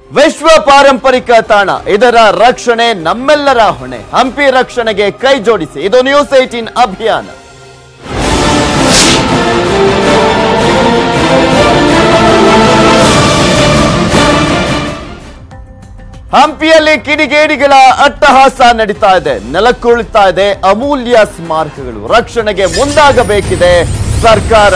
ವಿಶ್ವ ಪಾರಂಪರಿಕ ತಾಣ ಇದರ ರಕ್ಷಣೆ ನಮ್ಮೆಲ್ಲರ ಹೊಣೆ ಹಂಪಿ ರಕ್ಷಣೆಗೆ ಕೈ ಜೋಡಿಸಿ ಇದು ನ್ಯೂಸ್ ಏಟೀನ್ ಅಭಿಯಾನ ಹಂಪಿಯಲ್ಲಿ ಕಿಡಿಗೇಡಿಗಳ ಅಟ್ಟಹಾಸ ನಡೀತಾ ಇದೆ ನೆಲಕ್ಕುಳಿತಾ ಇದೆ ಅಮೂಲ್ಯ ಸ್ಮಾರಕಗಳು ರಕ್ಷಣೆಗೆ ಮುಂದಾಗಬೇಕಿದೆ ಸರ್ಕಾರ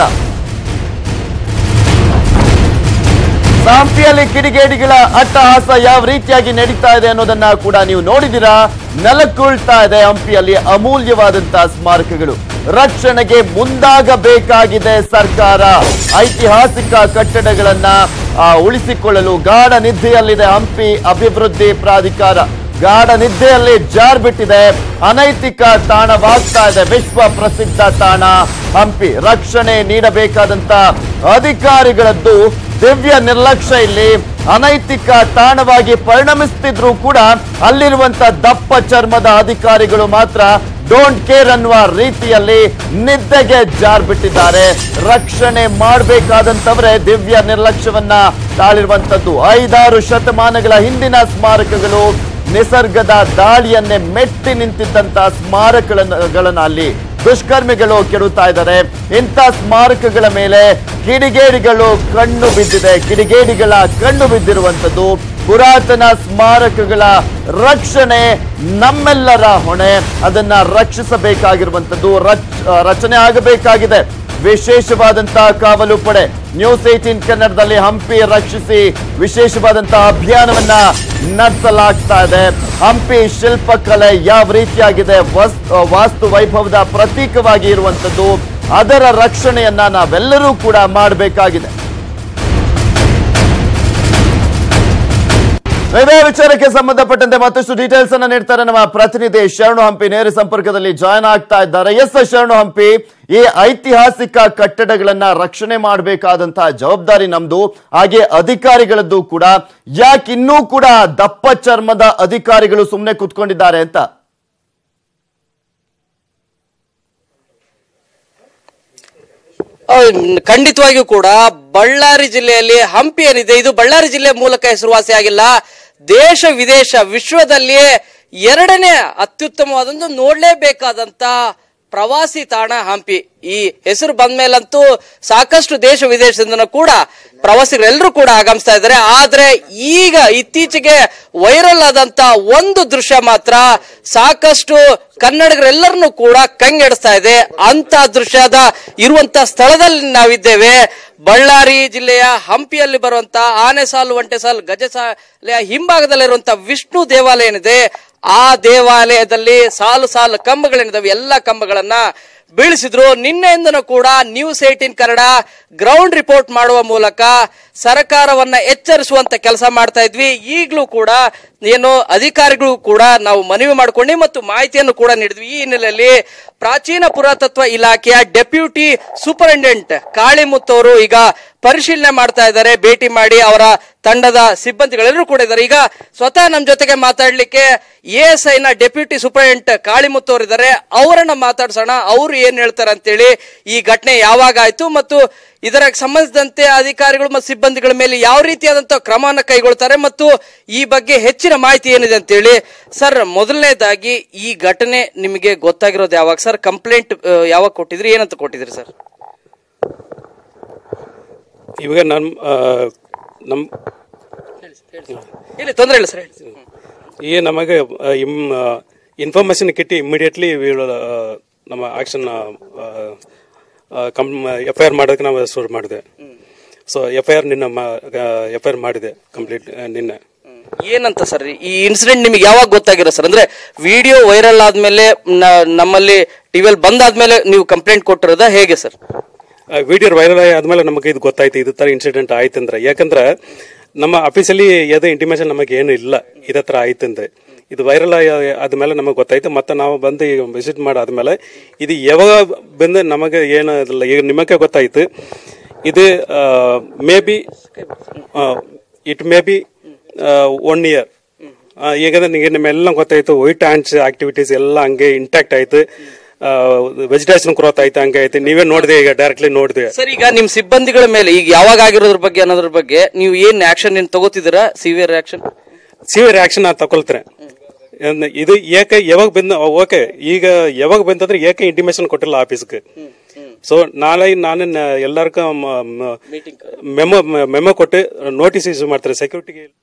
ಹಂಪಿಯಲ್ಲಿ ಕಿಡಿಗೇಡಿಗಳ ಅಟ್ಟಹಾಸ ಯಾವ ರೀತಿಯಾಗಿ ನಡೀತಾ ಇದೆ ಅನ್ನೋದನ್ನ ಕೂಡ ನೀವು ನೋಡಿದಿರಾ ನೆಲಕ್ಕುಳ್ತಾ ಇದೆ ಹಂಪಿಯಲ್ಲಿ ಅಮೂಲ್ಯವಾದಂತಹ ಸ್ಮಾರಕಗಳು ರಕ್ಷಣೆಗೆ ಮುಂದಾಗಬೇಕಾಗಿದೆ ಸರ್ಕಾರ ಐತಿಹಾಸಿಕ ಕಟ್ಟಡಗಳನ್ನ ಆ, ಉಳಿಸಿಕೊಳ್ಳಲು ಗಾಢ ನಿದ್ದೆಯಲ್ಲಿದೆ ಹಂಪಿ ಅಭಿವೃದ್ಧಿ ಪ್ರಾಧಿಕಾರ ಗಾಢ ನಿದ್ದೆಯಲ್ಲಿ ಜಾರ್ ಬಿಟ್ಟಿದೆ ಅನೈತಿಕ ತಾಣವಾಗ್ತಾ ಇದೆ ವಿಶ್ವ ಪ್ರಸಿದ್ಧ ತಾಣ ಹಂಪಿ ರಕ್ಷಣೆ ನೀಡಬೇಕಾದಂತ ಅಧಿಕಾರಿಗಳದ್ದು ದಿವ್ಯ ನಿರ್ಲಕ್ಷ್ಯ ಇಲ್ಲಿ ಅನೈತಿಕ ತಾಣವಾಗಿ ಪರಿಣಮಿಸ್ತಿದ್ರು ಕೂಡ ಅಲ್ಲಿರುವಂತ ದಪ್ಪ ಚರ್ಮದ ಅಧಿಕಾರಿಗಳು ಮಾತ್ರ ಡೋಂಟ್ ಕೇರ್ ಅನ್ನುವ ರೀತಿಯಲ್ಲಿ ನಿದ್ದೆಗೆ ಜಾರ್ ಬಿಟ್ಟಿದ್ದಾರೆ ರಕ್ಷಣೆ ಮಾಡಬೇಕಾದಂತವರೇ ದಿವ್ಯ ನಿರ್ಲಕ್ಷ್ಯವನ್ನ ತಾಳಿರುವಂತದ್ದು ಐದಾರು ಶತಮಾನಗಳ ಹಿಂದಿನ ಸ್ಮಾರಕಗಳು ನಿಸರ್ಗದ ದಾಳಿಯನ್ನೇ ಮೆಟ್ಟಿ ನಿಂತಿದ್ದಂತಹ ಸ್ಮಾರಕಗಳನ್ನ ಅಲ್ಲಿ ದುಷ್ಕರ್ಮಿಗಳು ಕೆಡುತ್ತಾ ಇದ್ದಾರೆ ಇಂಥ ಸ್ಮಾರಕಗಳ ಮೇಲೆ ಕಿಡಿಗೇಡಿಗಳು ಕಣ್ಣು ಬಿದ್ದಿದೆ ಕಿಡಿಗೇಡಿಗಳ ಕಣ್ಣು ಬಿದ್ದಿರುವಂತದ್ದು ಪುರಾತನ ಸ್ಮಾರಕಗಳ ರಕ್ಷಣೆ ನಮ್ಮೆಲ್ಲರ ಹೊಣೆ ಅದನ್ನ ರಕ್ಷಿಸಬೇಕಾಗಿರುವಂತದ್ದು ರಚ್- ರಚನೆ ಆಗಬೇಕಾಗಿದೆ ವಿಶೇಷವಾದಂತಹ ಕಾವಲು ಪಡೆ ನ್ಯೂಸ್ ಏಟೀನ್ ಕನ್ನಡದಲ್ಲಿ ಹಂಪಿ ರಕ್ಷಿಸಿ ವಿಶೇಷವಾದಂತಹ ಅಭಿಯಾನವನ್ನ ನಡೆಸಲಾಗ್ತಾ ಇದೆ ಹಂಪಿ ಶಿಲ್ಪಕಲೆ ಯಾವ ರೀತಿಯಾಗಿದೆ ವಸ್- ವಾಸ್ತು ವೈಭವದ ಪ್ರತೀಕವಾಗಿ ಇರುವಂತದ್ದು ಅದರ ರಕ್ಷಣೆಯನ್ನ ನಾವೆಲ್ಲರೂ ಕೂಡ ಮಾಡಬೇಕಾಗಿದೆ ಇದೇ ವಿಚಾರಕ್ಕೆ ಸಂಬಂಧಪಟ್ಟಂತೆ ಮತ್ತಷ್ಟು ಡೀಟೇಲ್ಸ್ ಅನ್ನ ನೀಡ್ತಾರೆ ನಮ್ಮ ಪ್ರತಿನಿಧಿ ಶರಣು ಹಂಪಿ ನೇರ ಸಂಪರ್ಕದಲ್ಲಿ ಜಾಯ್ನ್ ಆಗ್ತಾ ಇದ್ದಾರೆ ಎಸ್ ಶರಣು ಹಂಪಿ ಈ ಐತಿಹಾಸಿಕ ಕಟ್ಟಡಗಳನ್ನ ರಕ್ಷಣೆ ಮಾಡಬೇಕಾದಂತಹ ಜವಾಬ್ದಾರಿ ನಮ್ದು ಹಾಗೆ ಅಧಿಕಾರಿಗಳದ್ದು ಕೂಡ ಯಾಕೆ ಇನ್ನೂ ಕೂಡ ದಪ್ಪ ಚರ್ಮದ ಅಧಿಕಾರಿಗಳು ಸುಮ್ಮನೆ ಕುತ್ಕೊಂಡಿದ್ದಾರೆ ಅಂತ ಆ, ಖಂಡಿತವಾಗಿಯೂ ಕೂಡ ಬಳ್ಳಾರಿ ಜಿಲ್ಲೆಯಲ್ಲಿ ಹಂಪಿ ಏನಿದೆ ಇದು ಬಳ್ಳಾರಿ ಜಿಲ್ಲೆ ಮೂಲಕ ಹೆಸರುವಾಸಿಯಾಗಿಲ್ಲ ದೇಶ ವಿದೇಶ ವಿಶ್ವದಲ್ಲಿಯೇ ಎರಡನೇ ಅತ್ಯುತ್ತಮವಾದೊಂದು ನೋಡ್ಲೇಬೇಕಾದಂತ ಪ್ರವಾಸಿ ತಾಣ ಹಂಪಿ ಈ ಹೆಸರು ಬಂದ ಮೇಲಂತೂ ಸಾಕಷ್ಟು ದೇಶ ವಿದೇಶದಿಂದ ಕೂಡ ಪ್ರವಾಸಿಗರೆಲ್ಲರೂ ಕೂಡ ಆಗಮಿಸ್ತಾ ಇದ್ದಾರೆ ಆದ್ರೆ ಈಗ ಇತ್ತೀಚೆಗೆ ವೈರಲ್ ಆದಂತ ಒಂದು ದೃಶ್ಯ ಮಾತ್ರ ಸಾಕಷ್ಟು ಕನ್ನಡಿಗರೆಲ್ಲರನ್ನು ಕೂಡ ಕಂಗೆಡಿಸ್ತಾ ಇದೆ ಅಂತ ದೃಶ್ಯದ ಇರುವಂತ ಸ್ಥಳದಲ್ಲಿ ನಾವಿದ್ದೇವೆ ಬಳ್ಳಾರಿ ಜಿಲ್ಲೆಯ ಹಂಪಿಯಲ್ಲಿ ಬರುವಂತ ಆನೆ ಸಾಲು ಒಂಟೆ ಸಾಲು ಗಜ ಸಾಲೆಯ ಹಿಂಭಾಗದಲ್ಲಿರುವಂತ ವಿಷ್ಣು ದೇವಾಲಯ ಏನಿದೆ ಆ ದೇವಾಲಯದಲ್ಲಿ ಸಾಲು ಸಾಲು ಕಂಬಗಳೇನಿದಾವೆ ಎಲ್ಲ ಕಂಬಗಳನ್ನ ಬೀಳಿಸಿದ್ರು ನಿನ್ನೆಯಿಂದನೂ ಕೂಡ news eighteen Kannada ground report ಮಾಡುವ ಮೂಲಕ ಸರ್ಕಾರವನ್ನ ಎಚ್ಚರಿಸುವಂತ ಕೆಲಸ ಮಾಡ್ತಾ ಇದ್ವಿ ಈಗಲೂ ಕೂಡ ಏನು ಅಧಿಕಾರಿಗಳು ಕೂಡ ನಾವು ಮನವಿ ಮಾಡ್ಕೊಂಡು ಮತ್ತು ಮಾಹಿತಿಯನ್ನು ಕೂಡ ನೀಡಿದ್ವಿ ಈ ಹಿನ್ನೆಲೆಯಲ್ಲಿ ಪ್ರಾಚೀನ ಪುರಾತತ್ವ ಇಲಾಖೆಯ ಡೆಪ್ಯೂಟಿ ಸೂಪರಿಂಟೆಂಡೆಂಟ್ ಕಾಳಿಮುತ್ತು ಅವರು ಈಗ ಪರಿಶೀಲನೆ ಮಾಡ್ತಾ ಇದ್ದಾರೆ ಭೇಟಿ ಮಾಡಿ ಅವರ ತಂಡದ ಸಿಬ್ಬಂದಿಗಳೆಲ್ಲರೂ ಕೂಡ ಇದ್ದಾರೆ ಈಗ ಸ್ವತಃ ನಮ್ಮ ಜೊತೆಗೆ ಮಾತಾಡ್ಲಿಕ್ಕೆ ಎ ಎಸ್ ಐ ನ ಡೆಪ್ಯೂಟಿ ಸೂಪರಿಂಟೆಂಡೆಂಟ್ ಕಾಳಿಮುತ್ತು ಅವರು ಇದ್ದಾರೆ ಅವರನ್ನ ಮಾತಾಡ್ಸೋಣ ಅವರು ಏನ್ ಹೇಳ್ತಾರೆ ಅಂತೇಳಿ ಈ ಘಟನೆ ಯಾವಾಗ ಆಯ್ತು ಮತ್ತು ಇದರ ಸಂಬಂಧಿಸಿದಂತೆ ಅಧಿಕಾರಿಗಳು ಮತ್ತು ಸಿಬ್ಬಂದಿಗಳ ಮೇಲೆ ಯಾವ ರೀತಿಯಾದಂತಹ ಕ್ರಮವನ್ನು ಕೈಗೊಳ್ತಾರೆ ಮತ್ತು ಈ ಬಗ್ಗೆ ಹೆಚ್ಚಿನ ಮಾಹಿತಿ ಏನಿದೆ ಅಂತೇಳಿ ಸರ್ ಮೊದಲನೇದಾಗಿ ಈ ಘಟನೆ ನಿಮಗೆ ಗೊತ್ತಾಗಿರೋದು ಯಾವಾಗ ಸರ್ ಕಂಪ್ಲೇಂಟ್ ಯಾವಾಗ ಕೊಟ್ಟಿದ್ರಿ ಏನಂತ ಕೊಟ್ಟಿದ್ರಿ ಸರ್ ಇವಾಗ ನಮ್ಮ ನಮ್ಮ ಇಲ್ಲಿ ತೊಂದರೆ ಇಲ್ಲ ಸರ್ ಹೇಳಿ ಈ ನಮಗೆ ಇಮ್ ಇನ್ಫಾರ್ಮೇಶನ್ ಕಿಟ್ಟಿ ಇಮಿಡಿಯೇಟ್ಲಿ ನಮ್ಮ ಆಕ್ಷನ್ ಕಂ ಎಫ್ ಐ ಆರ್ ಮಾಡೋದಕ್ಕೆ ನಾವು ಶುರು ಮಾಡಿದೆ ಸೊ ಎಫ್ ಐ ಆರ್ ನಿನ್ನ ಎಫ್ ಐ ಆರ್ ಮಾಡಿದೆ ಕಂಪ್ಲೀಟ್ ನಿನ್ನೆ ಏನಂತ ಸರ್ ಈ ಇನ್ಸಿಡೆಂಟ್ ನಿಮಗೆ ಯಾವಾಗ ಗೊತ್ತಾಗಿರೋ ಸರ್ ಅಂದ್ರೆ ವಿಡಿಯೋ ವೈರಲ್ ಆದ್ಮೇಲೆ ನ- ನಮ್ಮಲ್ಲಿ ಟಿವಿಯಲ್ಲಿ ಬಂದಾದ್ಮೇಲೆ ನೀವು ಕಂಪ್ಲೇಂಟ್ ಕೊಟ್ಟಿರೋದಾ ಹೇಗೆ ಸರ್ ವಿಡಿಯೋ ವೈರಲ್ ಆದ್ಮೇಲೆ ನಮಗೆ ಇದು ಗೊತ್ತಾಯ್ತು ಇದು ತರ ಇನ್ಸಿಡೆಂಟ್ ಆಯ್ತಂದ್ರೆ ಯಾಕಂದ್ರೆ ನಮ್ಮ ಆಫೀಸಲ್ಲಿ ಯಾವುದೇ ಇಂಟಿಮೇಷನ್ ನಮಗೆ ಏನು ಇಲ್ಲ ಇದೇ ತರ ಆಯ್ತಂದ್ರೆ ಇದು ವೈರಲ್ ಆದ್ಮೇಲೆ ನಮಗೆ ಗೊತ್ತಾಯ್ತು ಮತ್ತೆ ನಾವು ಬಂದು ವಿಸಿಟ್ ಮಾಡಾದ್ಮೇಲೆ ಇದು ಯಾವಾಗ ಬಂದು ನಮಗೆ ಏನು ಇದಿಲ್ಲ ಈಗ ನಿಮಗೆ ಗೊತ್ತಾಯ್ತು ಇದು maybe it maybe one year ಈಗಂದ್ರೆ ನಿಮಗೆ ನಿಮ್ಮೆಲ್ಲ ಗೊತ್ತಾಯ್ತು ವೈಟ್ ಹ್ಯಾಂಡ್ಸ್ ಆಕ್ಟಿವಿಟೀಸ್ ಎಲ್ಲ ಹಂಗೆ ಇಂಟ್ಯಾಕ್ಟ್ ಆಯ್ತು ವೆಜಿಟೇಷನ್ ಗ್ರೋತ್ ಆಯ್ತು ಹಂಗೆ ಐತೆ ನೀವೇ ನೋಡಿದೆ ಈಗ ಡೈರೆಕ್ಟ್ಲಿ ನೋಡಿದೆ ಸರ್ ಈಗ ನಿಮ್ ಸಿಬ್ಬಂದಿಗಳ ಮೇಲೆ ಈಗ ಯಾವಾಗ ಆಗಿರೋದ್ರ ಬಗ್ಗೆ ಅನ್ನೋದ್ರ ಬಗ್ಗೆ ನೀವು ಏನ್ ಆಕ್ಷನ್ ಏನ್ ತಗೋತಿದ್ದೀರಾ ಸಿವಿಯರ್ ಆಕ್ಷನ್ ಸಿವಿಯರ್ ಆಕ್ಷನ್ ನಾನು ತಗೊಳ್ತಾರೆ ಏನ್ ಇದು ಏಕೆ ಯಾವಾಗ ಬಂದ ಓಕೆ ಈಗ ಯಾವಾಗ ಬಂತಂದ್ರೆ ಏಕೆ ಇಂಟಿಮೇಷನ್ ಕೊಟ್ಟಿಲ್ಲ ಆಫೀಸ್ಗೆ ಸೊ ನಾಳೆ ನಾನು ಎಲ್ಲರಿಗೂ ಮೆಮೊ ಮೆಮೊ ಕೊಟ್ಟು ನೋಟಿಸ್ ಇಶ್ಯೂ ಮಾಡ್ತಾರೆ ಸೆಕ್ಯೂರಿಟಿಗೆ